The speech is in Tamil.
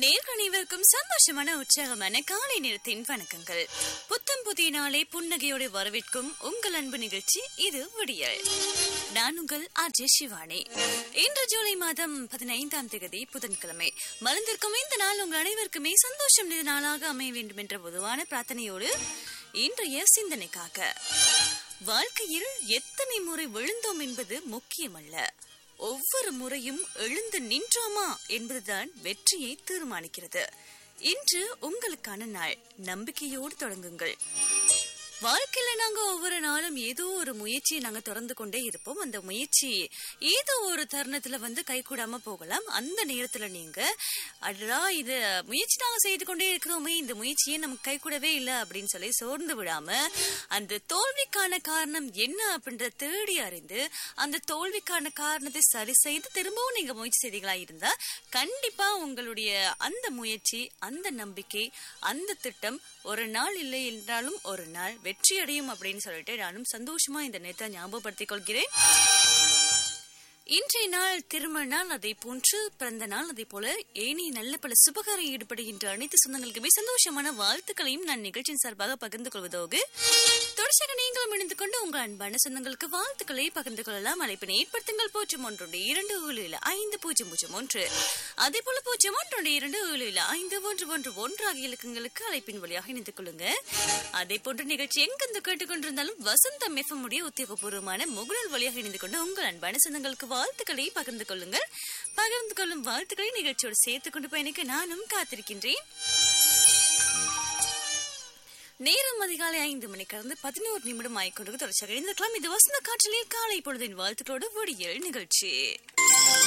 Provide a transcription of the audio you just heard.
நேர்கள் அனைவருக்கும் சந்தோஷமான உற்சாகமான காலை நேரத்தின் வணக்கங்கள் புத்தம் புதிய நாளை புன்னகையோடு வரவேற்கும் உங்கள் அன்பு நிகழ்ச்சி இது விடியல் நான் உங்கள் அஜய் சிவானி இன்று ஜூலை மாதம் பதினைந்தாம் தேதி புதன்கிழமை மலர்ந்திருக்கும் இந்த நாள் உங்கள் அனைவருக்குமே சந்தோஷம் நிறைந்த நாளாக அமைய வேண்டும் என்ற பொதுவான பிரார்த்தனையோடு இன்றைய சிந்தனைக்காக வாழ்க்கையில் எத்தனை முறை விழுந்தோம் என்பது முக்கியமல்ல ஒவ்வொரு முறையும் எழுந்து நின்றோமா என்பதுதான் வெற்றியை தீர்மானிக்கிறது இன்று உங்களுக்கான நாள் நம்பிக்கையோடு தொடங்குங்கள் வாழ்க்கையில நாங்க ஒவ்வொரு நாளும் ஏதோ ஒரு முயற்சியை நாங்க தொடர்ந்து கொண்டே இருப்போம் அந்த முயற்சி ஏதோ ஒரு தருணத்துல வந்து கைகூடாம போகலாம் அந்த நேரத்துல நீங்க அடடா இது முயற்சி நாங்க செய்து கொண்டே இருக்கிறோமே இந்த முயற்சியே நமக்கு கைகூடவே இல்லை அப்படின்னு சொல்லி சோர்ந்து விடாம அந்த தோல்விக்கான காரணம் என்ன அப்படின்றத தேடி அறிந்து அந்த தோல்விக்கான காரணத்தை சரி செய்து திரும்பவும் நீங்க முயற்சி செய்தீங்களா இருந்தா கண்டிப்பா உங்களுடைய அந்த முயற்சி அந்த நம்பிக்கை அந்த திட்டம் ஒரு நாள் இல்லை என்றாலும் ஒரு நாள் வெற்றி அடையும் அப்படின்னு சொல்லிட்டு நானும் சந்தோஷமா இந்த நேரத்தை ஞாபகப்படுத்திக் கொள்கிறேன் இன்றைய நாள் திருமண நாள் அதே போன்று பிறந்த நாள் அதே போல ஏனி நல்ல பல சுபகாரம் ஈடுபடுகின்ற அனைத்து சொந்தங்களுக்குமே சந்தோஷமான வாழ்த்துக்களையும் நான் நிகழ்ச்சியின் சார்பாக பகிர்ந்து கொள்வதோடு தொடர்ச்சியாக நீங்களும் இணைந்து கொண்டு உங்கள் அன்பான சொந்தங்களுக்கு வாழ்த்துக்களை பகிர்ந்து கொள்ளலாம் அழைப்பினை ஏற்படுத்துங்கள் பூஜ்ஜியம் ஒன்று இரண்டு ஏழு ஐந்து பூஜ்ஜியம் பூஜ்ஜியம் ஒன்று அதே போல பூஜ்ஜியம் ஒன்று இரண்டு ஏழு ஐந்து ஒன்று ஒன்று ஒன்று ஆகிய இலக்கங்களுக்கு அழைப்பின் வழியாக இணைந்து கொள்ளுங்க அதே போன்ற நிகழ்ச்சி எங்கிருந்து கேட்டுக்கொண்டிருந்தாலும் வசந்தம் எஃப்எம் உடைய உத்தியோகபூர்வமான முகநூல் வழியாக இணைந்து கொண்டு உங்கள் அன்பான சொந்தங்களுக்கு வாழ்த்துக்களை பகிர்ந்து கொள்ளுங்கள் பகிர்ந்து கொள்ளும் வாழ்த்துக்களை நிகழ்ச்சியோடு சேர்த்துக் கொண்டு பயணிக்க நானும் காத்திருக்கின்றேன் நேரம் அதிகாலை ஐந்து மணி கடந்து பதினோரு நிமிடம் ஆய்கொண்டு தொடர்ச்சியாக இணைந்திருக்கலாம் இது வசந்த காற்றிலே காலை பொழுதின் வாழ்த்துக்களோடு விடியல் நிகழ்ச்சி